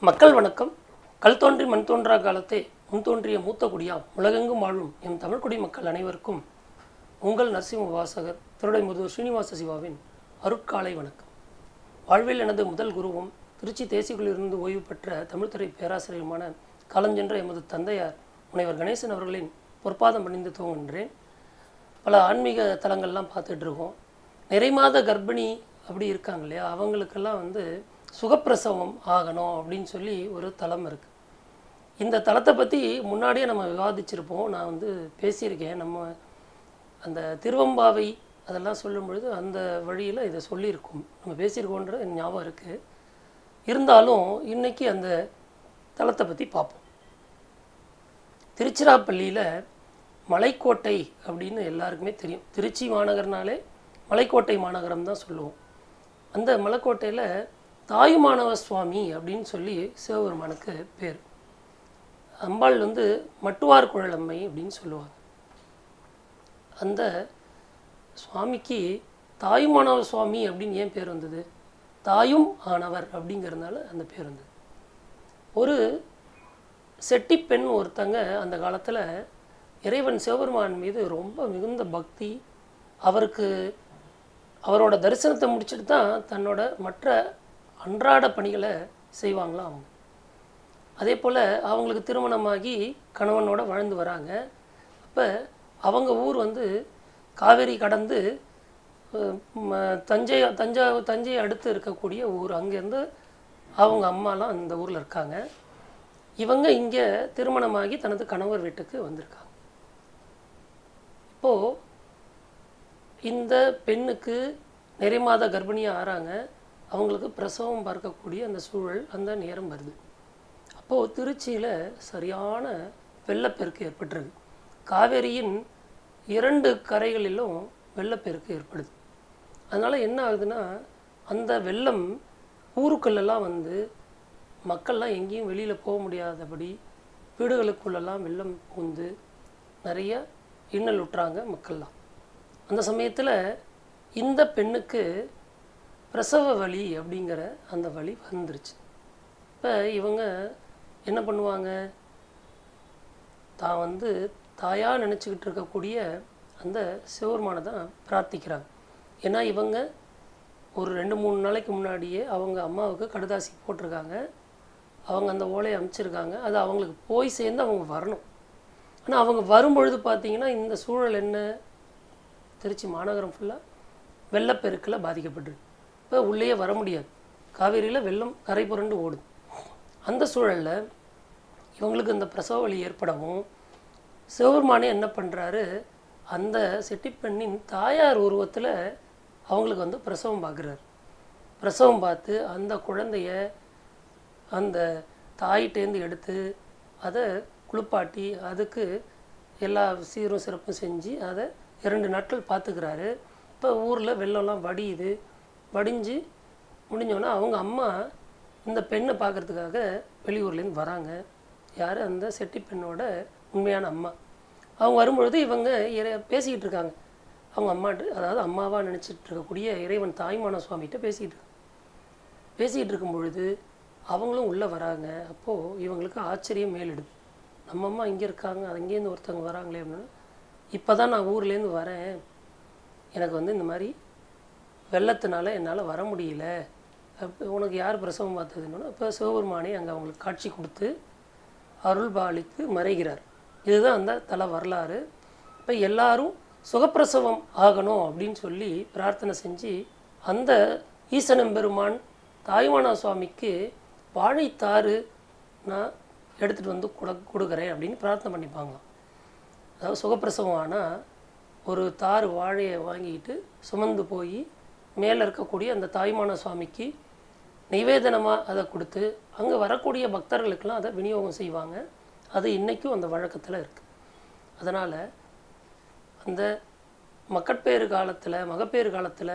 மக்கள் வணக்கம் கல் தோன்றி மண் தோன்றா காலத்தே முன் தோன்றிய மூத்த குடியாம் உலகெங்கும் வாழும் எம் தமிழ்குடி மக்கள் அனைவருக்கும் உங்கள் நரசிம்ம வாசகர் திருடைமுது ஸ்ரீனிவாச சிவாவின் அருட்காலை வணக்கம் வாழ்வில் எனது முதல் குருவும் திருச்சி தேசியக்குள்ளிருந்து ஓய்வு பெற்ற தமிழ்துறை பேராசிரியருமான காலஞ்சென்ற எமது தந்தையார் முனைவர் கணேசன் அவர்களின் பொற்பாதம் பணிந்து துவங்குகின்றேன் பல ஆன்மீக தலங்கள்லாம் பார்த்துட்டு இருக்கோம் நிறைமாத கர்ப்பிணி அப்படி இருக்காங்க இல்லையா அவங்களுக்கெல்லாம் வந்து சுகப்பிரசவம் ஆகணும் அப்படின்னு சொல்லி ஒரு தலம் இருக்குது இந்த தலத்தை பற்றி முன்னாடியே நம்ம விவாதிச்சிருப்போம் நான் வந்து பேசியிருக்கேன் நம்ம அந்த திருவம்பாவை அதெல்லாம் சொல்லும் பொழுது அந்த வழியில் இதை சொல்லியிருக்கோம் நம்ம பேசியிருக்கோன்ற எனக்கு ஞாபகம் இருக்குது இருந்தாலும் இன்னைக்கு அந்த தலத்தை பற்றி பார்ப்போம் திருச்சிராப்பள்ளியில் மலைக்கோட்டை அப்படின்னு எல்லாருக்குமே தெரியும் திருச்சி மாநகர்னாலே மலைக்கோட்டை மாநகரம் தான் சொல்லுவோம் அந்த மலைக்கோட்டையில் தாயுமானவ சுவாமி அப்படின்னு சொல்லி சிவபெருமானுக்கு பேர் அம்பாள் வந்து மட்டுவார் குழலம்மை அப்படின்னு சொல்லுவாங்க அந்த சுவாமிக்கு தாயுமானவ சுவாமி அப்படின்னு ஏன் பேர் வந்தது தாயும் ஆனவர் அப்படிங்கிறதுனால அந்த பேர் வந்தது ஒரு செட்டி பெண் ஒருத்தங்க அந்த காலத்தில் இறைவன் சிவபெருமான் மீது ரொம்ப மிகுந்த பக்தி அவருக்கு அவரோட தரிசனத்தை முடிச்சுட்டு தான் தன்னோட மற்ற அன்றாட பணிகளை செய்வாங்களாம் அவங்க அதே போல் அவங்களுக்கு திருமணமாகி கணவனோட வாழ்ந்து வராங்க அப்போ அவங்க ஊர் வந்து காவேரி கடந்து அஹ், ம- தஞ்சை தஞ்சா தஞ்சை அடுத்து இருக்கக்கூடிய ஊர் அங்கேருந்து அவங்க அம்மாலாம் அந்த ஊரில் இருக்காங்க இவங்க இங்கே திருமணமாகி தனது கணவர் வீட்டுக்கு வந்திருக்காங்க இப்போது இந்த பெண்ணுக்கு நிறைமாத கர்ப்பிணியாக ஆறாங்க அவங்களுக்கு பிரசவம் பார்க்கக்கூடிய அந்த சூழல் அந்த நேரம் வருது அப்போது திருச்சியில் சரியான வெள்ளப்பெருக்கு ஏற்பட்டுருக்கு காவேரியின் இரண்டு கரைகளிலும் வெள்ளப்பெருக்கு ஏற்படுது அதனால் என்ன ஆகுதுன்னா அந்த வெள்ளம் ஊருக்குள்ளெல்லாம் வந்து மக்கள்லாம் எங்கேயும் வெளியில் போக முடியாதபடி வீடுகளுக்குள்ளெல்லாம் வெள்ளம் புகுந்து நிறைய இன்னல் உற்றாங்க மக்கள்லாம் அந்த சமயத்தில் இந்த பெண்ணுக்கு பிரசவ வலி அப்படிங்கிற அந்த வலி வந்துருச்சு இப்போ இவங்க என்ன பண்ணுவாங்க தான் வந்து தாயாக நினச்சிக்கிட்டு இருக்கக்கூடிய அந்த சிவபெருமானை தான் பிரார்த்திக்கிறாங்க ஏன்னா இவங்க ஒரு ரெண்டு மூணு நாளைக்கு முன்னாடியே அவங்க அம்மாவுக்கு கடுதாசி போட்டிருக்காங்க அவங்க அந்த ஓலையை அமைச்சிருக்காங்க அது அவங்களுக்கு போய் சேர்ந்து அவங்க வரணும் ஆனால் அவங்க வரும்பொழுது பார்த்தீங்கன்னா இந்த சூழல் என்ன திருச்சி மாநகரம் ஃபுல்லாக வெள்ளப்பெருக்கில் பாதிக்கப்பட்டிருக்கு இப்போ உள்ளேயே வர முடியாது காவேரியில் வெள்ளம் கரை புரண்டு ஓடுது அந்த சூழலில் இவங்களுக்கு இந்த பிரசவ வலி ஏற்படவும் சிவபெருமானே என்ன பண்ணுறாரு அந்த செட்டிப்பெண்ணின் தாயார் உருவத்தில் அவங்களுக்கு வந்து பிரசவம் பார்க்குறாரு பிரசவம் பார்த்து அந்த குழந்தைய அந்த தாயிட்டேந்து எடுத்து அதை குளிப்பாட்டி அதுக்கு எல்லா சீரும் சிறப்பும் செஞ்சு அதை இரண்டு நாட்கள் பார்த்துக்கிறாரு இப்போ ஊரில் வெள்ளம்லாம் வடியுது வடிஞ்சு முடிஞ்சோடனே அவங்க அம்மா இந்த பெண்ணை பார்க்கறதுக்காக வெளியூர்லேருந்து வராங்க யார் அந்த செட்டி பெண்ணோட உண்மையான அம்மா அவங்க வரும்பொழுது இவங்க இறை பேசிக்கிட்டு இருக்காங்க அவங்க அம்மாட்டு அதாவது அம்மாவாக நினச்சிட்டு இருக்கக்கூடிய இறைவன் தாய்மான சுவாமிகிட்ட பேசிக்கிட்டு இருக்காங்க பேசிக்கிட்டு இருக்கும் பொழுது அவங்களும் உள்ளே வராங்க அப்போது இவங்களுக்கு ஆச்சரியம் மேலிடுது நம்ம அம்மா இங்கே இருக்காங்க அங்கேருந்து ஒருத்தவங்க வராங்களே அப்படின்னா இப்போ தான் நான் ஊர்லேருந்து வரேன் எனக்கு வந்து இந்த மாதிரி வெள்ளத்தினால என்னால் வர முடியல அப்போ உனக்கு யார் பிரசவம் பார்த்ததுன்னு இப்போ சிவபெருமானே அங்கே அவங்களுக்கு காட்சி கொடுத்து அருள் பாலித்து மறைகிறார் இதுதான் அந்த தல வரலாறு இப்போ எல்லாரும் சுகப்பிரசவம் ஆகணும் அப்படின்னு சொல்லி பிரார்த்தனை செஞ்சு அந்த ஈசனம்பெருமான் தாய்மானா சுவாமிக்கு வாழைத்தாறு நான் எடுத்துகிட்டு வந்து கொடு கொடுக்குறேன் அப்படின்னு பிரார்த்தனை பண்ணிப்பாங்களாம் அதாவது சுகப்பிரசவம் ஆனால் ஒரு தார் வாழையை வாங்கிட்டு சுமந்து போய் மேலே இருக்கக்கூடிய அந்த தாய்மான சுவாமிக்கு நிவேதனமாக அதை கொடுத்து அங்கே வரக்கூடிய பக்தர்களுக்கெல்லாம் அதை விநியோகம் செய்வாங்க அது இன்றைக்கும் அந்த வழக்கத்தில் இருக்குது அதனால் அந்த மக்கட்பேறு காலத்தில் மகப்பேறு காலத்தில்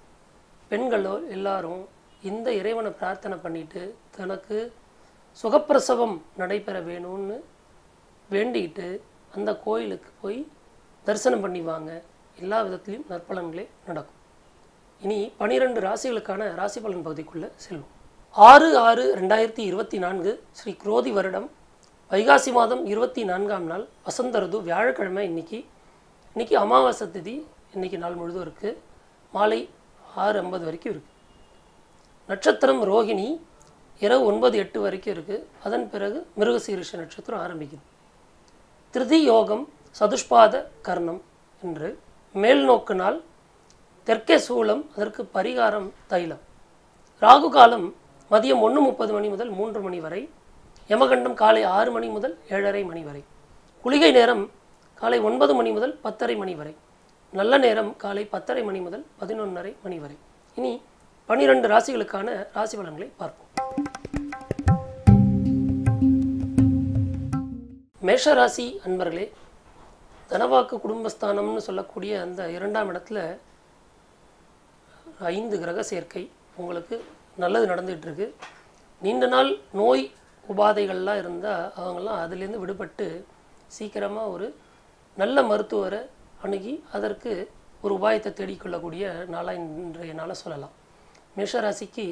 பெண்களோ எல்லாரும் இந்த இறைவனை பிரார்த்தனை பண்ணிட்டு தனக்கு சுகப்பிரசவம் நடைபெற வேணும்னு வேண்டிக்கிட்டு அந்த கோயிலுக்கு போய் தரிசனம் பண்ணிவாங்க எல்லா விதத்துலேயும் நற்பலன்களே நடக்கும் இனி பனிரெண்டு ராசிகளுக்கான ராசி பலன் பகுதிக்குள்ளே செல்வோம் ஆறு ஆறு ரெண்டாயிரத்தி இருபத்தி நான்கு ஸ்ரீ குரோதி வருடம் வைகாசி மாதம் இருபத்தி நான்காம் நாள் வசந்த ருது வியாழக்கிழமை இன்னைக்கு இன்னைக்கு அமாவாசை திதி இன்னைக்கு நாள் முழுதும் இருக்குது மாலை ஆறு ஐம்பது வரைக்கும் இருக்குது நட்சத்திரம் ரோகிணி இரவு ஒன்பது எட்டு வரைக்கும் இருக்குது அதன் பிறகு மிருகசீரிஷ நட்சத்திரம் ஆரம்பிக்குது திருதி யோகம் சதுஷ்பாத கர்ணம் என்று மேல் நோக்கு நாள் தெற்கே சூலம் அதற்கு பரிகாரம் தைலம் ராகு காலம் மதியம் ஒன்று முப்பது மணி முதல் மூன்று மணி வரை யமகண்டம் காலை ஆறு மணி முதல் ஏழரை மணி வரை குளிகை நேரம் காலை ஒன்பது மணி முதல் பத்தரை மணி வரை நல்ல நேரம் காலை பத்தரை மணி முதல் பதினொன்றரை மணி வரை இனி பனிரெண்டு ராசிகளுக்கான ராசி பலன்களை பார்ப்போம் மேஷராசி அன்பர்களே தனவாக்கு குடும்பஸ்தானம்னு சொல்லக்கூடிய அந்த இரண்டாம் இடத்துல ஐந்து கிரக சேர்க்கை உங்களுக்கு நல்லது நடந்துகிட்டு இருக்கு நீண்ட நாள் நோய் உபாதைகள்லாம் இருந்தால் அவங்கெல்லாம் அதுலேருந்து விடுபட்டு சீக்கிரமாக ஒரு நல்ல மருத்துவரை அணுகி அதற்கு ஒரு உபாயத்தை தேடிக்கொள்ளக்கூடிய நாளாக இன்றைய நாளை சொல்லலாம் மேஷராசிக்கு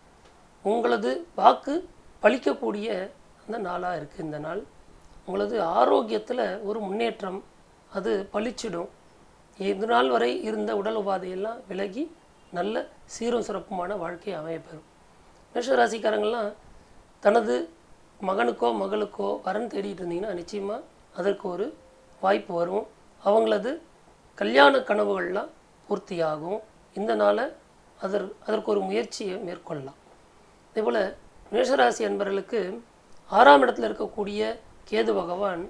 உங்களது வாக்கு பலிக்கக்கூடிய அந்த நாளாக இருக்குது இந்த நாள் உங்களது ஆரோக்கியத்தில் ஒரு முன்னேற்றம் அது பளிச்சிடும் இது நாள் வரை இருந்த உடல் உபாதையெல்லாம் விலகி நல்ல சீரும் சிறப்புமான வாழ்க்கை அமையப்பெறும் மேஷராசிக்காரங்கள்லாம் தனது மகனுக்கோ மகளுக்கோ வரன் தேடிட்டு இருந்தீங்கன்னா நிச்சயமாக அதற்கு ஒரு வாய்ப்பு வரும் அவங்களது கல்யாண கனவுகள்லாம் பூர்த்தியாகும் இந்த நாளை அதர் அதற்கு ஒரு முயற்சியை மேற்கொள்ளலாம் அதேபோல் மேஷராசி அன்பர்களுக்கு ஆறாம் இடத்துல இருக்கக்கூடிய கேது பகவான்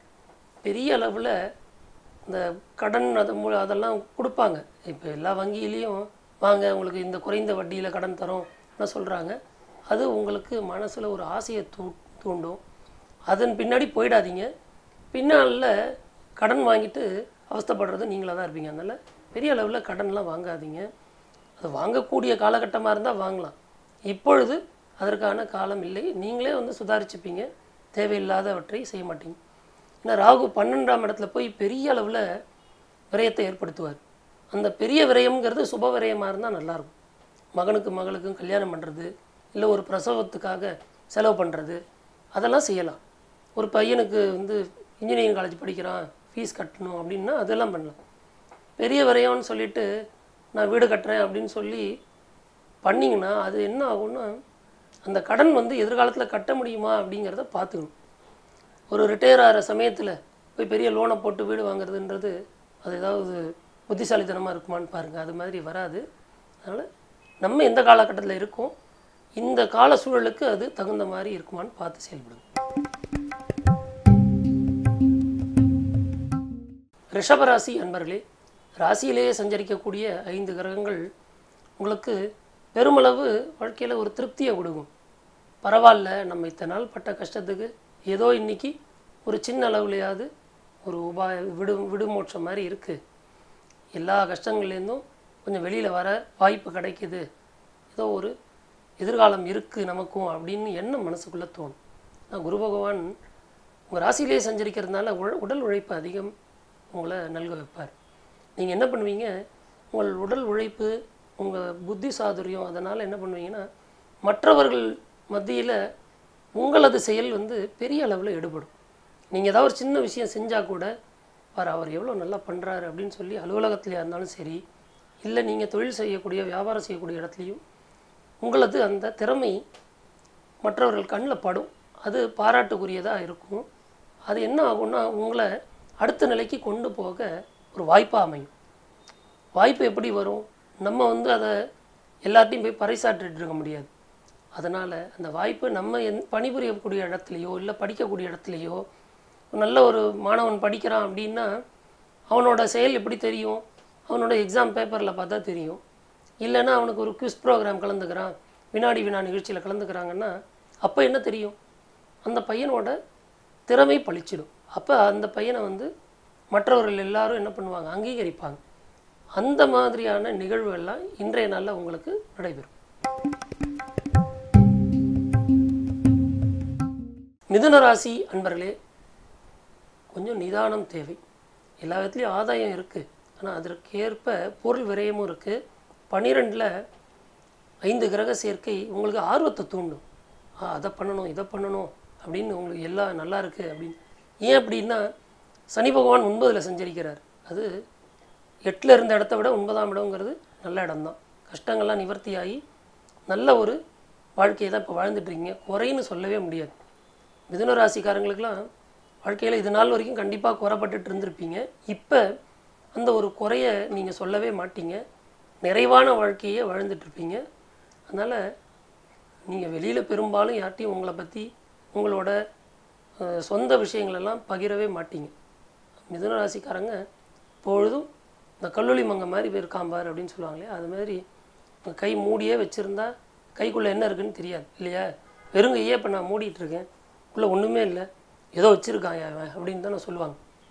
பெரிய அளவில் இந்த கடன் அது மு- அதெல்லாம் கொடுப்பாங்க இப்போ எல்லா வங்கியிலையும் வாங்க உங்களுக்கு இந்த குறைந்த வட்டியில் கடன் தரோம் என்ன சொல்கிறாங்க அது உங்களுக்கு மனசில் ஒரு ஆசையை தூ தூண்டும் அதன் பின்னாடி போயிடாதீங்க பின்னால கடன் வாங்கிட்டு அவஸ்தைப்படுறது நீங்களாக தான் இருப்பீங்க அதனால் பெரிய அளவில் கடன்லாம் வாங்காதீங்க அது வாங்கக்கூடிய காலகட்டமாக இருந்தால் வாங்கலாம் இப்பொழுது அதற்கான காலம் இல்லை நீங்களே வந்து சுதாரிச்சுப்பீங்க தேவையில்லாதவற்றை செய்ய மாட்டீங்க ஏன்னா ராகு பன்னெண்டாம் இடத்துல போய் பெரிய அளவில் விரயத்தை ஏற்படுத்துவார் அந்த பெரிய விரயம்ங்கிறது சுப விரயமாக இருந்தால் நல்லாயிருக்கும் மகனுக்கு மகளுக்கும் கல்யாணம் பண்ணுறது இல்லை ஒரு பிரசவத்துக்காக செலவு பண்ணுறது அதெல்லாம் செய்யலாம் ஒரு பையனுக்கு வந்து இன்ஜினியரிங் காலேஜ் படிக்கிறான் ஃபீஸ் கட்டணும் அப்படின்னா அதெல்லாம் பண்ணலாம் பெரிய விரயம்னு சொல்லிட்டு நான் வீடு கட்டுறேன் அப்படின்னு சொல்லி பண்ணிங்கன்னா அது என்ன ஆகும்னா அந்த கடன் வந்து எதிர்காலத்தில் கட்ட முடியுமா அப்படிங்கிறத பார்த்துக்கணும் ஒரு ரிட்டையர் ஆகிற சமயத்தில் போய் பெரிய லோனை போட்டு வீடு வாங்குறதுன்றது அது ஏதாவது புத்திசாலித்தனமாக இருக்குமான்னு பாருங்கள் அது மாதிரி வராது அதனால் நம்ம எந்த காலகட்டத்தில் இருக்கோம் இந்த கால சூழலுக்கு அது தகுந்த மாதிரி இருக்குமான்னு பார்த்து செயல்படுங்க ரிஷபராசி அன்பர்களே ராசியிலேயே சஞ்சரிக்கக்கூடிய ஐந்து கிரகங்கள் உங்களுக்கு பெருமளவு வாழ்க்கையில் ஒரு திருப்தியை கொடுக்கும் பரவாயில்ல நம்ம இத்தனை நாள் பட்ட கஷ்டத்துக்கு ஏதோ இன்னைக்கு ஒரு சின்ன அளவுலையாவது ஒரு உபாய விடு விடுமோட்சம் மாதிரி இருக்குது எல்லா கஷ்டங்கள்லேருந்தும் கொஞ்சம் வெளியில் வர வாய்ப்பு கிடைக்குது ஏதோ ஒரு எதிர்காலம் இருக்குது நமக்கும் அப்படின்னு எண்ணம் மனசுக்குள்ளே தோணும் நான் குரு பகவான் உங்கள் ராசியிலே சஞ்சரிக்கிறதுனால உழ உடல் உழைப்பு அதிகம் உங்களை நல்க வைப்பார் நீங்கள் என்ன பண்ணுவீங்க உங்கள் உடல் உழைப்பு உங்கள் புத்தி சாதுரியம் அதனால் என்ன பண்ணுவீங்கன்னா மற்றவர்கள் மத்தியில் உங்களது செயல் வந்து பெரிய அளவில் ஈடுபடும் நீங்கள் ஏதாவது ஒரு சின்ன விஷயம் செஞ்சால் கூட பாரு அவர் எவ்வளோ நல்லா பண்ணுறாரு அப்படின்னு சொல்லி அலுவலகத்துலையா இருந்தாலும் சரி இல்லை நீங்கள் தொழில் செய்யக்கூடிய வியாபாரம் செய்யக்கூடிய இடத்துலையும் உங்களது அந்த திறமை மற்றவர்கள் கண்ணில் படும் அது பாராட்டுக்குரியதாக இருக்கும் அது என்ன ஆகும்னா உங்களை அடுத்த நிலைக்கு கொண்டு போக ஒரு வாய்ப்பாக அமையும் வாய்ப்பு எப்படி வரும் நம்ம வந்து அதை எல்லார்ட்டையும் போய் பறைசாற்றிட்டு இருக்க முடியாது அதனால் அந்த வாய்ப்பு நம்ம எந் பணிபுரியக்கூடிய இடத்துலையோ இல்லை படிக்கக்கூடிய இடத்துலையோ நல்ல ஒரு மாணவன் படிக்கிறான் அப்படின்னா அவனோட செயல் எப்படி தெரியும் அவனோட எக்ஸாம் பேப்பரில் பார்த்தா தெரியும் இல்லைன்னா அவனுக்கு ஒரு குவிஸ் ப்ரோக்ராம் கலந்துக்கிறான் வினாடி வினா நிகழ்ச்சியில் கலந்துக்கிறாங்கன்னா அப்போ என்ன தெரியும் அந்த பையனோட திறமை பளிச்சிடும் அப்போ அந்த பையனை வந்து மற்றவர்கள் எல்லாரும் என்ன பண்ணுவாங்க அங்கீகரிப்பாங்க அந்த மாதிரியான நிகழ்வுகள்லாம் இன்றைய நாளில் உங்களுக்கு நடைபெறும் மிதுன ராசி அன்பர்களே கொஞ்சம் நிதானம் தேவை எல்லா விதத்துலேயும் ஆதாயம் இருக்குது ஆனால் அதற்கேற்ப பொருள் விரயமும் இருக்குது பன்னிரெண்டில் ஐந்து கிரக சேர்க்கை உங்களுக்கு ஆர்வத்தை தூண்டும் ஆ, அதை பண்ணணும் இதை பண்ணணும் அப்படின்னு உங்களுக்கு எல்லாம் நல்லா இருக்கு அப்படின்னு ஏன் அப்படின்னா சனி பகவான் ஒன்பதில் சஞ்சரிக்கிறார் அது எட்டில் இருந்த இடத்த விட ஒன்பதாம் இடங்கிறது நல்ல இடம்தான் கஷ்டங்கள்லாம் நிவர்த்தியாகி நல்ல ஒரு வாழ்க்கையை தான் இப்போ வாழ்ந்துட்டுருக்கீங்க குறைன்னு சொல்லவே முடியாது மிதுன ராசிக்காரங்களுக்கெல்லாம் வாழ்க்கையில் இது நாள் வரைக்கும் கண்டிப்பாக குறைப்பட்டுட்டு இருந்திருப்பீங்க இப்போ அந்த ஒரு குறைய நீங்கள் சொல்லவே மாட்டீங்க நிறைவான வாழ்க்கையை வாழ்ந்துட்டுருப்பீங்க அதனால் நீங்கள் வெளியில் பெரும்பாலும் யார்ட்டையும் உங்களை பற்றி உங்களோட அஹ், சொந்த விஷயங்களெல்லாம் பகிரவே மாட்டீங்க மிதுன ராசிக்காரங்க பொழுதும் இந்த கல்லூலி மங்க மாதிரி போய் இருக்கான் பாரு அப்படின்னு சொல்லுவாங்களே அது மாதிரி உங்க கை மூடியே வச்சுருந்தா கைக்குள்ளே என்ன இருக்குன்னு தெரியாது இல்லையா வெறுங்கையே இப்போ நான் மூடிட்டு இருக்கேன் உள்ளே ஒன்றுமே இல்லை ஏதோ வச்சுருக்கான் அவன் அப்படின்னு தானே சொல்லுவாங்க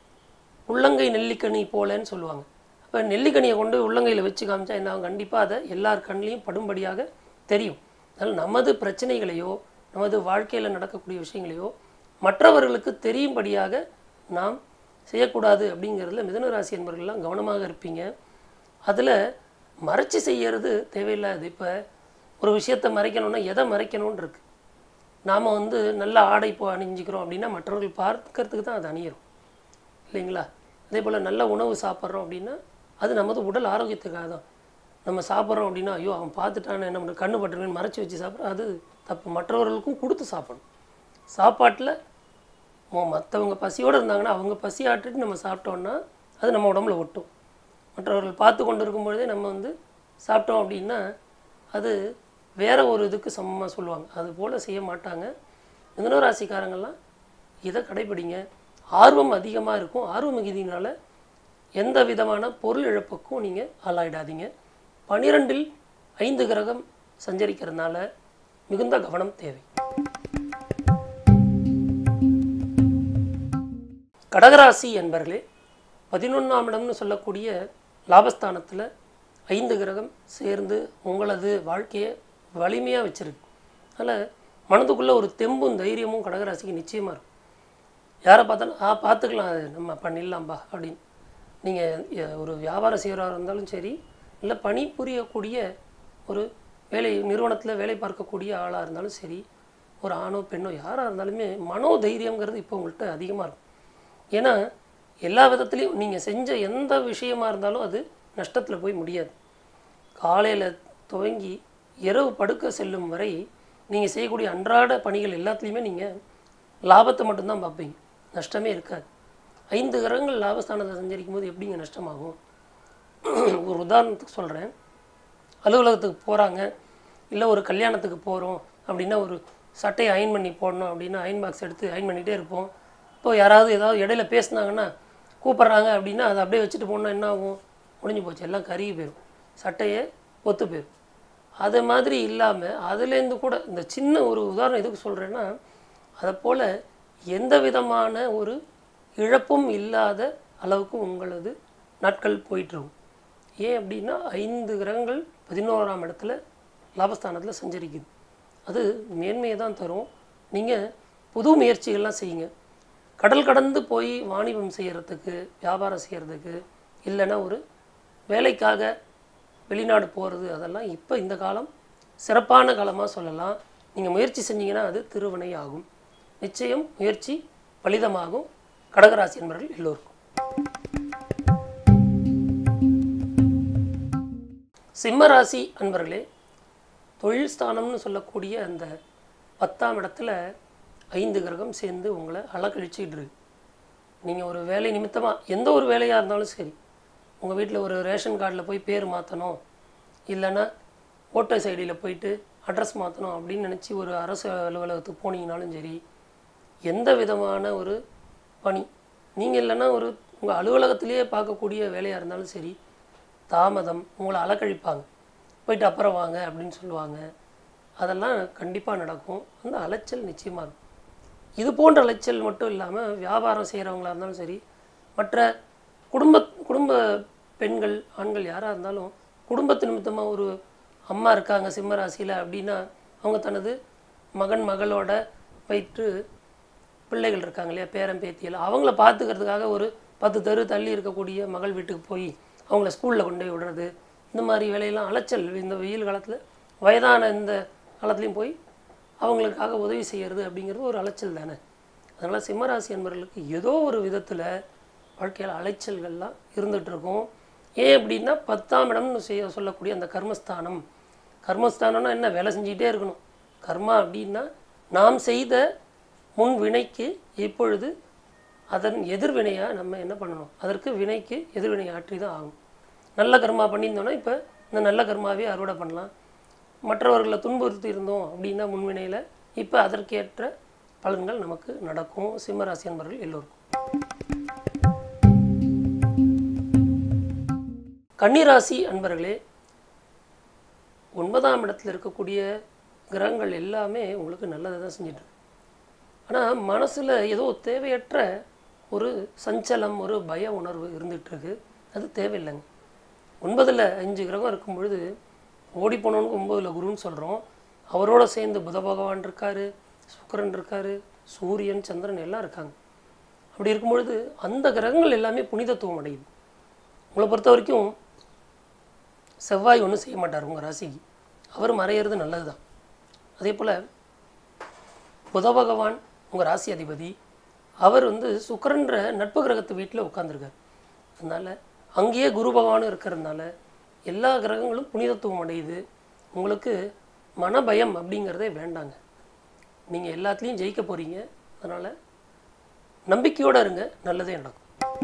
உள்ளங்கை நெல்லிக்கனி போலன்னு சொல்லுவாங்க அப்போ நெல்லிக்கனியை கொண்டு உள்ளங்கையில் வச்சு காமிச்சா என்ன ஆகும் கண்டிப்பாக அதை எல்லார் கண்ணிலையும் படும்படியாக தெரியும் அதனால் நமது பிரச்சனைகளையோ நமது வாழ்க்கையில் நடக்கக்கூடிய விஷயங்களையோ மற்றவர்களுக்கு தெரியும்படியாக நாம் செய்யக்கூடாது அப்படிங்கிறதுல மிதுன ராசி என்பவர்கள்லாம் கவனமாக இருப்பீங்க அதில் மறைச்சு செய்யறது தேவையில்லாது இப்போ ஒரு விஷயத்தை மறைக்கணும்னா எதை மறைக்கணும்னு இருக்கு நாம் வந்து நல்ல ஆடை இப்போ அணிஞ்சிக்கிறோம் அப்படின்னா மற்றவர்கள் பார்க்கறதுக்கு தான் அது அணியிறோம் இல்லைங்களா அதே போல் நல்ல உணவு சாப்பிட்றோம் அப்படின்னா அது நமது உடல் ஆரோக்கியத்துக்காக தான் நம்ம சாப்பிட்றோம் அப்படின்னா ஐயோ அவன் பார்த்துட்டானே நம்ம கண்ணு பட்டுருவேன்னு மறைச்சி வச்சு சாப்பிட்றோம் அது தப்பு மற்றவர்களுக்கும் கொடுத்து சாப்பிடணும் சாப்பாட்டில் மற்றவங்க பசியோடு இருந்தாங்கன்னா அவங்க பசி ஆட்டிட்டு நம்ம சாப்பிட்டோம்னா அது நம்ம உடம்புல ஒட்டும் மற்றவர்கள் பார்த்து கொண்டு இருக்கும் பொழுதே நம்ம வந்து சாப்பிட்டோம் அப்படின்னா அது வேற ஒரு இதுக்கு சமமாக சொல்லுவாங்க அது போல் செய்ய மாட்டாங்க மிதுன ராசிக்காரங்கெல்லாம் இதை கடைபிடிங்க ஆர்வம் அதிகமாக இருக்கும் ஆர்வ மிகுதியினால எந்த விதமான பொருள் இழப்புக்கும் நீங்கள் ஆளாயிடாதீங்க பனிரெண்டில் ஐந்து கிரகம் சஞ்சரிக்கிறதுனால மிகுந்த கவனம் தேவை கடகராசி என்பர்களே பதினொன்றாம் இடம்னு சொல்லக்கூடிய லாபஸ்தானத்தில் ஐந்து கிரகம் சேர்ந்து உங்களது வாழ்க்கையை வலிமையாக வச்சிருக்கு அதனால் மனதுக்குள்ளே ஒரு தெம்பும் தைரியமும் கடகராசிக்கு நிச்சயமாக இருக்கும் யாரை பார்த்தாலும் ஆ பார்த்துக்கலாம் அது நம்ம பண்ணிடலாம்பா அப்படின்னு நீங்கள் ஒரு வியாபாரம் செய்கிறவராக இருந்தாலும் சரி இல்லை பணி புரியக்கூடிய ஒரு வேலை நிறுவனத்தில் வேலை பார்க்கக்கூடிய ஆளாக இருந்தாலும் சரி ஒரு ஆணோ பெண்ணோ யாராக இருந்தாலுமே மனோ தைரியங்கிறது இப்போ உங்கள்கிட்ட அதிகமாக இருக்கும் ஏன்னா எல்லா விதத்துலேயும் நீங்கள் செஞ்ச எந்த விஷயமா இருந்தாலும் அது நஷ்டத்தில் போய் முடியாது காலையில் துவங்கி இரவு படுக்க செல்லும் வரை நீங்கள் செய்யக்கூடிய அன்றாட பணிகள் எல்லாத்துலேயுமே நீங்கள் லாபத்தை மட்டும்தான் பார்ப்பீங்க நஷ்டமே இருக்காது ஐந்து கிரகங்கள் லாபஸ்தானத்தை சஞ்சரிக்கும் போது எப்படிங்க நஷ்டமாகும் ஒரு உதாரணத்துக்கு சொல்கிறேன் அலுவலகத்துக்கு போகிறாங்க இல்லை ஒரு கல்யாணத்துக்கு போகிறோம் அப்படின்னா ஒரு சட்டையை அயன் பண்ணி போடணும் அப்படின்னா அயன் பாக்ஸ் எடுத்து அயன் பண்ணிகிட்டே இருப்போம் இப்போ யாராவது ஏதாவது இடையில பேசுனாங்கன்னா கூப்பிட்றாங்க அப்படின்னா அதை அப்படியே வச்சுட்டு போனால் என்ன ஆகும் முடிஞ்சு போச்சு எல்லாம் கருகி போயிடும் சட்டையே ஒத்து போயிடும் அது மாதிரி இல்லாமல் அதுலேருந்து கூட இந்த சின்ன ஒரு உதாரணம் எதுக்கு சொல்கிறேன்னா அதை போல் எந்த விதமான ஒரு இழப்பும் இல்லாத அளவுக்கு உங்களது நாட்கள் போயிட்டுருக்கும் ஏன் அப்படின்னா ஐந்து கிரகங்கள் பதினோராம் இடத்துல லாபஸ்தானத்தில் சஞ்சரிக்குது அது மேன்மையை தான் தரும் நீங்கள் புது முயற்சிகள்லாம் செய்யுங்க கடல் கடந்து போய் வாணிபம் செய்கிறதுக்கு வியாபாரம் செய்கிறதுக்கு இல்லைன்னா ஒரு வேலைக்காக வெளிநாடு போகிறது அதெல்லாம் இப்போ இந்த காலம் சிறப்பான காலமாக சொல்லலாம் நீங்கள் முயற்சி செஞ்சீங்கன்னா அது திருவினை ஆகும் நிச்சயம் முயற்சி பலிதமாகும் கடகராசி என்பவர்கள் எல்லோருக்கும் சிம்ம ராசி அன்பர்களே தொழில் ஸ்தானம்னு சொல்லக்கூடிய அந்த பத்தாம் இடத்துல ஐந்து கிரகம் சேர்ந்து உங்களை அலக்கழிச்சிட்டு இருக்கு நீங்கள் ஒரு வேலை நிமித்தமாக எந்த ஒரு வேலையாக இருந்தாலும் சரி உங்கள் வீட்டில் ஒரு ரேஷன் கார்டில் போய் பேர் மாற்றணும் இல்லைன்னா ஓட்டர் ஐடியில் போயிட்டு அட்ரஸ் மாற்றணும் அப்படின்னு நினச்சி ஒரு அரசு அலுவலகத்துக்கு போனீங்கனாலும் சரி எந்த விதமான ஒரு பணி நீங்கள் இல்லைன்னா ஒரு உங்கள் அலுவலகத்திலேயே பார்க்கக்கூடிய வேலையாக இருந்தாலும் சரி தாமதம் உங்களை அலக்கழிப்பாங்க போயிட்டு அப்புறம் வாங்க அப்படின்னு சொல்லுவாங்க அதெல்லாம் கண்டிப்பாக நடக்கும் அந்த அலைச்சல் நிச்சயமாக இருக்கும் இது போன்ற அலைச்சல் மட்டும் இல்லாமல் வியாபாரம் செய்கிறவங்களா இருந்தாலும் சரி மற்ற குடும்ப குடும்ப பெண்கள் ஆண்கள் யாராக இருந்தாலும் குடும்பத்து நிமித்தமாக ஒரு அம்மா இருக்காங்க சிம்ம ராசியில் அப்படின்னா அவங்க தனது மகன் மகளோட வயிற்று பிள்ளைகள் இருக்காங்க இல்லையா பேரன் பேத்தியெல்லாம் அவங்கள பார்த்துக்கிறதுக்காக ஒரு பத்து தெரு தள்ளி இருக்கக்கூடிய மகள் வீட்டுக்கு போய் அவங்கள ஸ்கூலில் கொண்டு போய் விடுறது இந்த மாதிரி வேலையெல்லாம் அலைச்சல் இந்த வெயில் காலத்தில் வயதான இந்த காலத்துலேயும் போய் அவங்களுக்காக உதவி செய்கிறது அப்படிங்கிறது ஒரு அலைச்சல் தானே அதனால் சிம்மராசி அன்பர்களுக்கு ஏதோ ஒரு விதத்தில் வாழ்க்கையில் அலைச்சல்கள்லாம் இருந்துட்டு இருக்கும் ஏன் அப்படின்னா பத்தாம் இடம்னு செய்ய சொல்லக்கூடிய அந்த கர்மஸ்தானம் கர்மஸ்தானம்னா என்ன வேலை செஞ்சுக்கிட்டே இருக்கணும் கர்மா அப்படின்னா நாம் செய்த முன் வினைக்கு இப்பொழுது அதன் எதிர்வினையாக நம்ம என்ன பண்ணணும் அதற்கு வினைக்கு எதிர்வினை ஆற்றி தான் ஆகும் நல்ல கர்மா பண்ணியிருந்தோம்னா இப்போ இந்த நல்ல கர்மாவே அறுவடை பண்ணலாம் மற்றவர்களை துன்புறுத்தி இருந்தோம் அப்படின்னா முன்வினையில் இப்போ அதற்கேற்ற பலன்கள் நமக்கு நடக்கும் சிம்மராசி அன்பர்கள் எல்லோருக்கும் கன்னிராசி அன்பர்களே ஒன்பதாம் இடத்துல இருக்கக்கூடிய கிரகங்கள் எல்லாமே உங்களுக்கு நல்லதை தான் செஞ்சுட்டு இருக்கு ஆனால் மனசில் ஏதோ தேவையற்ற ஒரு சஞ்சலம் ஒரு பய உணர்வு இருந்துட்டு இருக்கு அது தேவையில்லைங்க ஒன்பதில் அஞ்சு கிரகம் இருக்கும் பொழுது ஓடி போனவனுக்கு ஒன்பதில் குருன்னு சொல்கிறோம் அவரோட சேர்ந்து புத பகவான் இருக்காரு சுக்கிரன் இருக்காரு சூரியன் சந்திரன் எல்லாம் இருக்காங்க அப்படி இருக்கும் பொழுது அந்த கிரகங்கள் எல்லாமே புனிதத்துவம் அடையுது உங்களை பொறுத்த வரைக்கும் செவ்வாய் ஒன்றும் செய்ய மாட்டார் உங்கள் ராசிக்கு அவர் மறையிறது நல்லது தான் அதே போல் புத பகவான் உங்கள் ராசி அதிபதி அவர் வந்து சுக்கிரன்ற நட்பு கிரகத்து வீட்டில் உட்காந்துருக்கார் அதனால் அங்கேயே குரு பகவானும் இருக்கிறதுனால எல்லா கிரகங்களும் புனிதத்துவம் அடையுது உங்களுக்கு மனபயம் அப்படிங்கிறதே வேண்டாங்க நீங்கள் எல்லாத்துலேயும் ஜெயிக்க போகிறீங்க அதனால் நம்பிக்கையோடு இருங்க நல்லதே நடக்கும்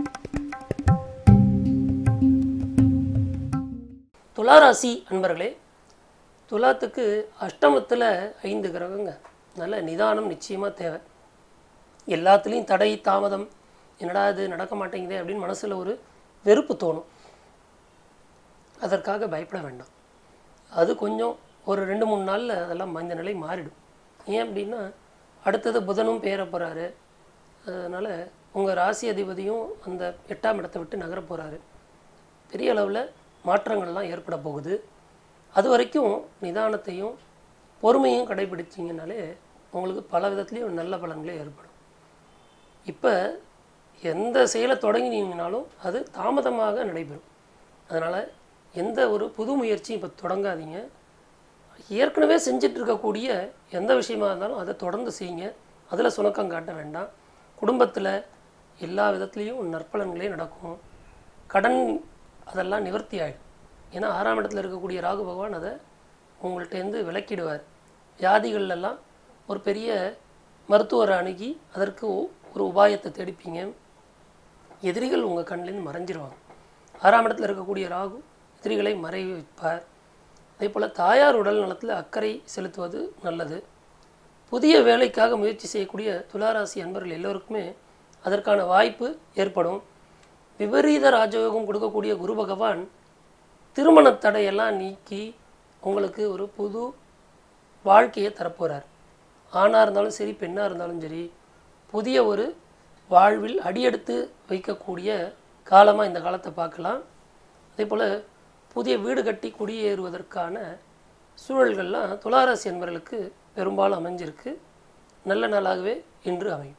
துளாராசி அன்பர்களே துலாத்துக்கு அஷ்டமத்தில் ஐந்து கிரகங்க நல்ல நிதானம் நிச்சயமாக தேவை எல்லாத்துலேயும் தடை தாமதம் என்னடா இது நடக்க மாட்டேங்குதே அப்படின்னு மனசில் ஒரு வெறுப்பு தோணும் அதற்காக பயப்பட வேண்டாம் அது கொஞ்சம் ஒரு ரெண்டு மூணு நாளில் அதெல்லாம் இந்த நிலை மாறிடும் ஏன் அப்படின்னா அடுத்தது புதனும் பேர போகிறாரு அதனால் உங்கள் ராசி அதிபதியும் அந்த எட்டாம் இடத்தை விட்டு நகர போகிறாரு பெரிய அளவில் மாற்றங்கள்லாம் ஏற்பட போகுது அது வரைக்கும் நிதானத்தையும் பொறுமையும் கடைபிடிச்சிங்கனாலே உங்களுக்கு பல விதத்துலேயும் நல்ல பலன்களே ஏற்படும் இப்போ எந்த செயலை தொடங்கினீங்கனாலும் அது தாமதமாக நடைபெறும் அதனால் எந்த ஒரு புது முயற்சியும் இப்போ தொடங்காதீங்க ஏற்கனவே செஞ்சுட்டு இருக்கக்கூடிய எந்த விஷயமா இருந்தாலும் அதை தொடர்ந்து செய்யுங்க அதில் சுணக்கம் காட்ட வேண்டாம் குடும்பத்தில் எல்லா விதத்துலேயும் நற்பலன்களே நடக்கும் கடன் அதெல்லாம் நிவர்த்தி ஆகிடும் ஏன்னா ஆறாம் இடத்துல இருக்கக்கூடிய ராகு பகவான் அதை உங்கள்கிட்டேருந்து விலக்கிடுவார் வியாதிகள்லாம் ஒரு பெரிய மருத்துவரை அணுகி அதற்கு ஒ- ஒரு உபாயத்தை தேடிப்பீங்க எதிரிகள் உங்கள் கண்ணிலேருந்து மறைஞ்சிருவாங்க ஆறாம் இடத்துல இருக்கக்கூடிய ராகு எதிரிகளை மறை வைப்பார் அதே போல் தாயார் உடல் நலத்தில் அக்கறை செலுத்துவது நல்லது புதிய வேலைக்காக முயற்சி செய்யக்கூடிய துளாராசி அன்பர்கள் எல்லோருக்குமே அதற்கான வாய்ப்பு ஏற்படும் விபரீத ராஜயோகம் கொடுக்கக்கூடிய குரு பகவான் திருமண தடையெல்லாம் நீக்கி உங்களுக்கு ஒரு புது வாழ்க்கையை தரப்போகிறார் ஆணாக இருந்தாலும் சரி பெண்ணாக இருந்தாலும் சரி புதிய ஒரு வாழ்வில் அடியெடுத்து வைக்கக்கூடிய காலமாக இந்த காலத்தை பார்க்கலாம் அதே போல் புதிய வீடு கட்டி குடியேறுவதற்கான சூழல்கள்லாம் துளாராசி என்பவர்களுக்கு பெரும்பாலும் அமைஞ்சிருக்கு நல்ல நாளாகவே இன்று அமையும்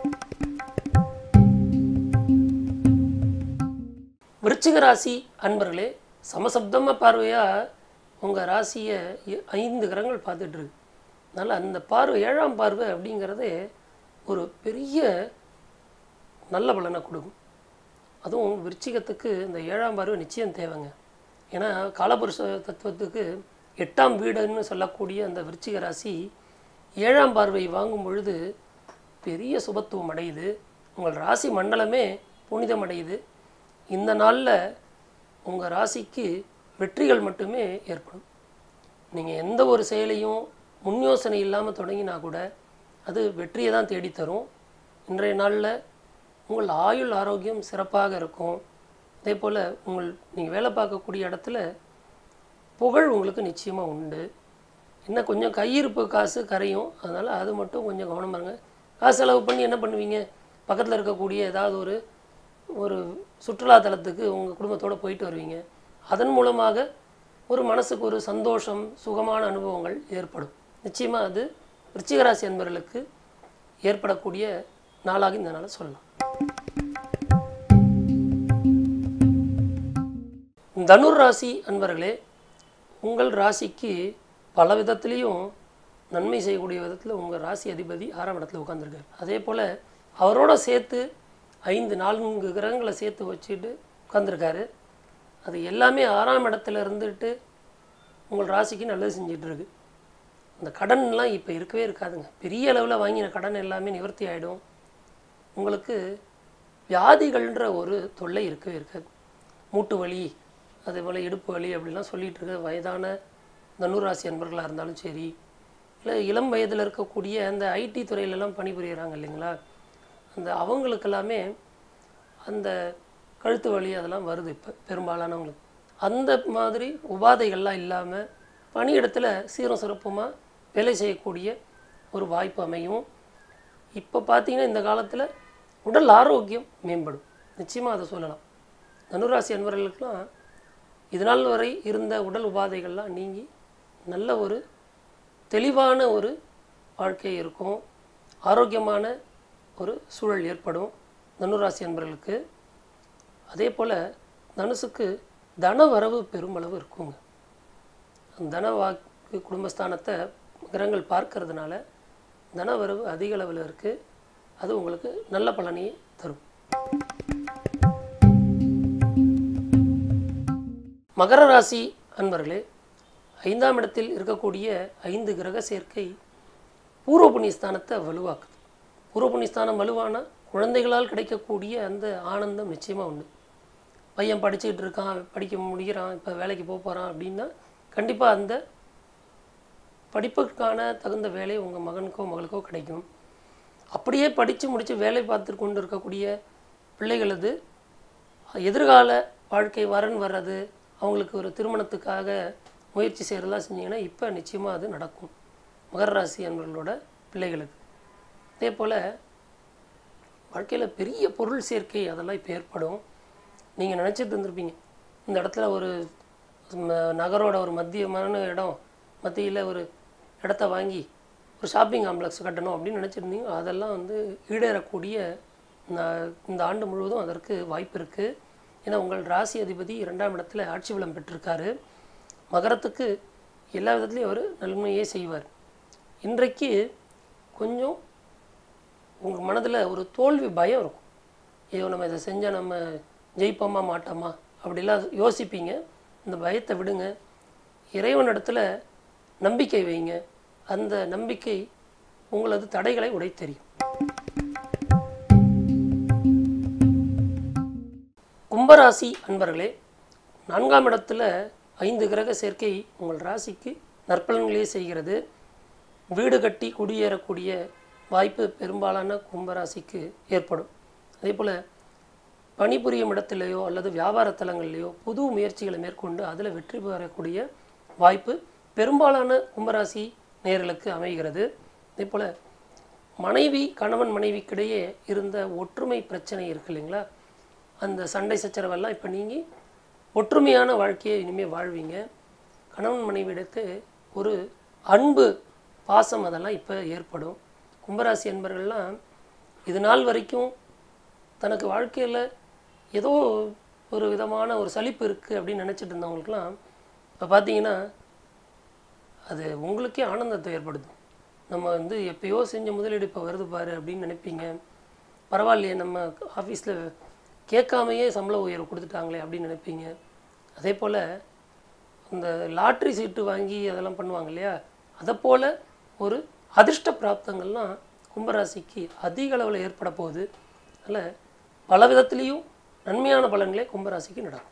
விருச்சிக ராசி அன்பர்களே சமசப்தமாக பார்வையாக உங்கள் ராசியை எ- ஐந்து கிரகங்கள் பார்த்துட்டு இருக்கு அதனால் அந்த பார்வை ஏழாம் பார்வை அப்படிங்கிறதே ஒரு பெரிய நல்ல பலனை கொடுக்கும் அதுவும் விருச்சிகத்துக்கு இந்த ஏழாம் பார்வை நிச்சயம் தேவைங்க ஏன்னா காலபுருஷ தத்துவத்துக்கு எட்டாம் வீடுன்னு சொல்லக்கூடிய அந்த விருச்சிக ராசி ஏழாம் பார்வை வாங்கும் பொழுது பெரிய சுபத்துவம் அடையுது உங்கள் ராசி மண்டலமே புனிதம் அடையுது இந்த நாளில் உங்கள் ராசிக்கு வெற்றிகள் மட்டுமே ஏற்படும் நீங்கள் எந்த ஒரு செயலையும் முன் யோசனை இல்லாமல் தொடங்கினா கூட அது வெற்றியை தான் தேடித்தரும் இன்றைய நாளில் உங்கள் ஆயுள் ஆரோக்கியம் சிறப்பாக இருக்கும் அதே போல் உங்கள் நீங்கள் வேலை பார்க்கக்கூடிய இடத்துல புகழ் உங்களுக்கு நிச்சயமாக உண்டு இன்னும் கொஞ்சம் கையிருப்பு காசு கரையும் அதனால் அது மட்டும் கொஞ்சம் கவனமாக இருங்க காசு செலவு பண்ணி என்ன பண்ணுவீங்க பக்கத்தில் இருக்கக்கூடிய ஏதாவது ஒரு ஒரு சுற்றுலா தலத்துக்கு உங்கள் குடும்பத்தோடு போயிட்டு வருவீங்க அதன் மூலமாக ஒரு மனசுக்கு ஒரு சந்தோஷம் சுகமான அனுபவங்கள் ஏற்படும் நிச்சயமாக அது விருச்சிகராசி அன்பர்களுக்கு ஏற்படக்கூடிய நாளாக இந்த நாளை சொல்லலாம் தனுர் ராசி அன்பர்களே உங்கள் ராசிக்கு பல விதத்துலேயும் நன்மை செய்யக்கூடிய விதத்தில் உங்கள் ராசி அதிபதி ஆறாம் இடத்துல உட்காந்துருக்காரு அதே போல் அவரோட சேர்த்து ஐந்து நான்கு கிரகங்களை சேர்த்து வச்சுட்டு உட்காந்துருக்காரு அது எல்லாமே ஆறாம் இடத்துல இருந்துட்டு உங்கள் ராசிக்கு நல்லது செஞ்சுட்டு இருக்கு அந்த கடன்லாம் இப்போ இருக்கவே இருக்காதுங்க பெரிய அளவில் வாங்கின கடன் எல்லாமே நிவர்த்தி ஆகிடும் உங்களுக்கு வியாதிகள்ன்ற ஒரு தொல்லை இருக்கவே இருக்காது மூட்டு வலி அதே போல் இடுப்பு வலி அப்படிலாம் சொல்லிட்டு இருக்க வயதான தனுராசி அன்பர்களாக இருந்தாலும் சரி இல்லை இளம் வயதில் இருக்கக்கூடிய அந்த ஐடி துறையிலலாம் பணிபுரியுறாங்க இல்லைங்களா அந்த அவங்களுக்கெல்லாமே அந்த கழுத்து வலி அதெல்லாம் வருது இப்போ பெரும்பாலானவங்களுக்கு அந்த மாதிரி உபாதைகள்லாம் இல்லாமல் பணியிடத்தில் சீரும் சிறப்புமாக வேலை செய்யக்கூடிய ஒரு வாய்ப்பு அமையும் இப்போ பார்த்தீங்கன்னா இந்த காலத்தில் உடல் ஆரோக்கியம் மேம்படும் நிச்சயமாக அதை சொல்லலாம் தனுராசி அன்பர்களுக்கெல்லாம் இது நாள் வரை இருந்த உடல் உபாதைகள்லாம் நீங்கி நல்ல ஒரு தெளிவான ஒரு வாழ்க்கை இருக்கும் ஆரோக்கியமான ஒரு சூழல் ஏற்படும் தனுராசி அன்பர்களுக்கு அதே போல் தனுசுக்கு தன வரவு பெருமளவு இருக்குங்க அந்த தன வாக்கு குடும்பஸ்தானத்தை கிரகங்கள் பார்க்கறதுனால தன வரவு அதிக அளவில் இருக்குது அது உங்களுக்கு நல்ல பலனையே தரும் மகர ராசி அன்பர்களே ஐந்தாம் இடத்தில் இருக்கக்கூடிய ஐந்து கிரக சேர்க்கை பூர்வ புண்ணியஸ்தானத்தை வலுவாக்குது பூர்வ புண்ணியஸ்தானம் வலுவானா குழந்தைகளால் கிடைக்கக்கூடிய அந்த ஆனந்தம் நிச்சயமாக உண்டு பையன் படிச்சுக்கிட்டு இருக்கான் படிக்க முடிகிறான் இப்போ வேலைக்கு போக போகிறான் அப்படின்னா கண்டிப்பாக அந்த படிப்புக்கான தகுந்த வேலை உங்கள் மகனுக்கோ மகளுக்கோ கிடைக்கும் அப்படியே படித்து முடித்து வேலை பார்த்து கொண்டு இருக்கக்கூடிய பிள்ளைகளது எதிர்கால வாழ்க்கை வரன் வர்றது அவங்களுக்கு ஒரு திருமணத்துக்காக முயற்சி செய்கிறதெல்லாம் செஞ்சீங்கன்னா இப்போ நிச்சயமாக அது நடக்கும் மகர ராசி அன்பர்களோட பிள்ளைகளுக்கு அதே போல் வாழ்க்கையில் பெரிய பொருள் சேர்க்கை அதெல்லாம் இப்போ ஏற்படும் நீங்கள் நினச்சிட்டு இருந்திருப்பீங்க இந்த இடத்துல ஒரு ம- நகரோட ஒரு மத்தியமான இடம் மத்தியில் ஒரு இடத்த வாங்கி ஒரு ஷாப்பிங் காம்ப்ளெக்ஸ் கட்டணும் அப்படின்னு நினச்சிருந்தீங்க அதெல்லாம் வந்து ஈடேறக்கூடிய ந- இந்த ஆண்டு முழுவதும் அதற்கு வாய்ப்பு இருக்குது ஏன்னா உங்கள் ராசி அதிபதி இரண்டாம் இடத்துல ஆட்சி பலம் பெற்றிருக்காரு மகரத்துக்கு எல்லா விதத்துலையும் அவர் நன்மையே செய்வார் இன்றைக்கு கொஞ்சம் உங்கள் மனதில் ஒரு தோல்வி பயம் இருக்கும் ஐயோ நம்ம இதை செஞ்சால் நம்ம ஜெயிப்போமா மாட்டோமா அப்படிலாம் யோசிப்பீங்க இந்த பயத்தை விடுங்க இறைவனிடத்துல நம்பிக்கை வைங்க அந்த நம்பிக்கை உங்களது தடைகளை உடைத்தெறியும் கும்பராசி அன்பர்களே நான்காம் இடத்துல ஐந்து கிரக சேர்க்கை உங்கள் ராசிக்கு நற்பலன்களே செய்கிறது வீடு கட்டி குடியேறக்கூடிய வாய்ப்பு பெரும்பாலான கும்பராசிக்கு ஏற்படும் அதே போல் பணிபுரியும் இடத்திலேயோ அல்லது வியாபார தலங்கள்லையோ புது முயற்சிகளை மேற்கொண்டு அதில் வெற்றி பெறக்கூடிய வாய்ப்பு பெரும்பாலான கும்பராசி நேயர்களுக்கு அமைகிறது அதே போல் மனைவி கணவன் மனைவிக்கிடையே இருந்த ஒற்றுமை பிரச்சனை இருக்கு இல்லைங்களா அந்த சண்டை சச்சரவெல்லாம் இப்போ நீங்கி ஒற்றுமையான வாழ்க்கையை இனிமேல் வாழ்வீங்க கணவன் மனைவியிடத்து ஒரு அன்பு பாசம் அதெல்லாம் இப்போ ஏற்படும் கும்பராசி என்பவர்கள்லாம் இது நாள் வரைக்கும் தனக்கு வாழ்க்கையில் ஏதோ ஒரு விதமான ஒரு சலிப்பு இருக்குது அப்படின்னு நினச்சிட்டு இருந்தவங்களுக்குலாம் இப்போ பார்த்தீங்கன்னா அது உங்களுக்கே ஆனந்தத்தை ஏற்படுத்தும் நம்ம வந்து எப்பயோ செஞ்ச முதலீடு இப்போ வருது பாரு அப்படின்னு நினைப்பீங்க பரவாயில்லையே நம்ம ஆஃபீஸில் கேட்காமையே சம்பள உயர்வு கொடுத்துட்டாங்களே அப்படின்னு நினைப்பீங்க அதே போல் இந்த லாட்ரி சீட்டு வாங்கி அதெல்லாம் பண்ணுவாங்க இல்லையா அதை போல் ஒரு அதிர்ஷ்ட பிராப்தங்கள்லாம் கும்பராசிக்கு அதிக அளவில் ஏற்பட போகுது அதில் பல விதத்துலேயும் நன்மையான பலன்களே கும்பராசிக்கு நடக்கும்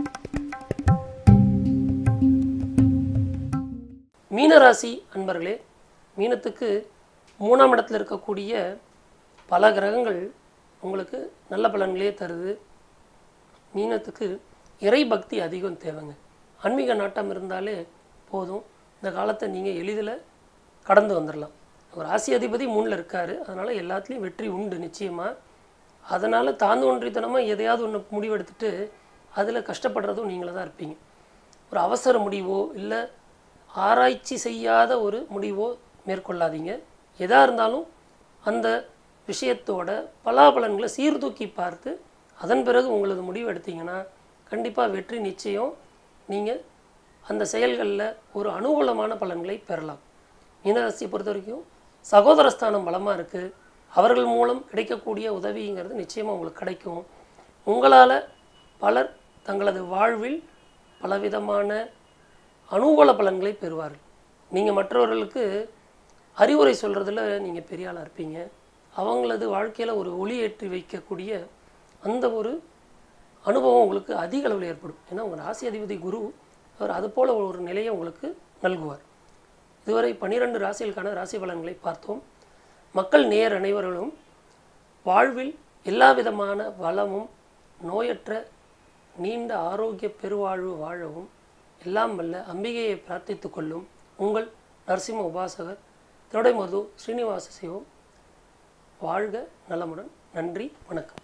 மீனராசி அன்பர்களே மீனத்துக்கு மூணாம் இடத்துல இருக்கக்கூடிய பல கிரகங்கள் உங்களுக்கு நல்ல பலன்களே தருது மீனத்துக்கு இறை பக்தி அதிகம் தேவைங்க ஆன்மீக நாட்டம் இருந்தாலே போதும் இந்த காலத்தை நீங்கள் எளிதில் கடந்து வந்துடலாம் ஒரு ராசி அதிபதி மூணில் இருக்கார் அதனால் எல்லாத்துலேயும் வெற்றி உண்டு நிச்சயமாக அதனால் தாழ்ந்து ஒன்றித்தனமாக எதையாவது ஒன்று முடிவெடுத்துட்டு அதில் கஷ்டப்படுறதும் நீங்களே தான் இருப்பீங்க ஒரு அவசர முடிவோ இல்லை ஆராய்ச்சி செய்யாத ஒரு முடிவோ மேற்கொள்ளாதீங்க எதாக இருந்தாலும் அந்த விஷயத்தோட பலாபலன்களை சீர்தூக்கி பார்த்து அதன் பிறகு உங்களது முடிவு எடுத்தீங்கன்னா கண்டிப்பாக வெற்றி நிச்சயம் நீங்கள் அந்த செயல்களில் ஒரு அனுகூலமான பலன்களை பெறலாம் மீனராசியை பொறுத்த வரைக்கும் சகோதரஸ்தானம் பலமாக இருக்குது அவர்கள் மூலம் கிடைக்கக்கூடிய உதவிங்கிறது நிச்சயமாக உங்களுக்கு கிடைக்கும் உங்களால் பலர் தங்களது வாழ்வில் பலவிதமான அனுகூல பலன்களை பெறுவார்கள் நீங்கள் மற்றவர்களுக்கு அறிவுரை சொல்கிறதுல நீங்கள் பெரிய ஆளாக இருப்பீங்க அவங்களது வாழ்க்கையில் ஒரு ஒளி ஏற்றி வைக்கக்கூடிய அந்த ஒரு அனுபவம் உங்களுக்கு அதிக அளவில் ஏற்படும் ஏன்னா உங்கள் ராசி அதிபதி குரு அவர் அது போல ஒரு நிலையை உங்களுக்கு நல்குவார் இதுவரை பன்னிரண்டு ராசிகளுக்கான ராசி பலன்களை பார்த்தோம் மக்கள் நேர் அனைவர்களும் வாழ்வில் எல்லா விதமான வளமும் நோயற்ற நீண்ட ஆரோக்கிய பெருவாழ்வு வாழவும் எல்லாம் வல்ல அம்பிகையை பிரார்த்தித்துக் கொள்ளும் உங்கள் நரசிம்ம உபாசகர் திருடைமது ஸ்ரீனிவாச சிவம் வாழ்க நலமுடன் நன்றி வணக்கம்